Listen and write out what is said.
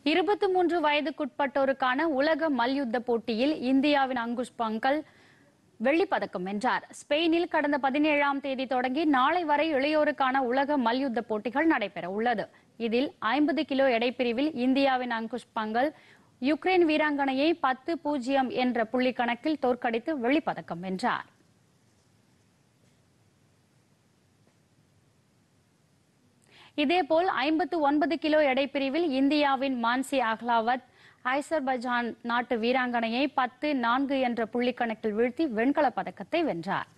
இருபத்தி மூன்று வயதுக்குட்பட்டோருக்கான உலக மல்யுத்த போட்டியில் இந்தியாவின் அங்குஷ் பங்கல் வெள்ளிப் பதக்கம் வென்றார் ஸ்பெயினில் கடந்த பதினேழாம் தேதி தொடங்கி நாளை வரை இளையோருக்கான உலக மல்யுத்த போட்டிகள் நடைபெற உள்ளது இதில் ஐம்பது கிலோ எடைப்பிரிவில் இந்தியாவின் அங்குஷ் பங்கல் யுக்ரைன் வீராங்கனையை பத்து பூஜ்ஜியம் என்ற புள்ளி கணக்கில் தோற்கடித்து வெள்ளிப் பதக்கம் வென்றார் இதேபோல் ஐம்பத்து ஒன்பது கிலோ எடைப்பிரிவில் இந்தியாவின் மான்சி அஹ்லாவத் ஐசர்பைஜான் நாட்டு வீராங்கனையை பத்து நான்கு என்ற புள்ளிக்கணக்கில் வீழ்த்தி வெண்கலப் பதக்கத்தை வென்றார்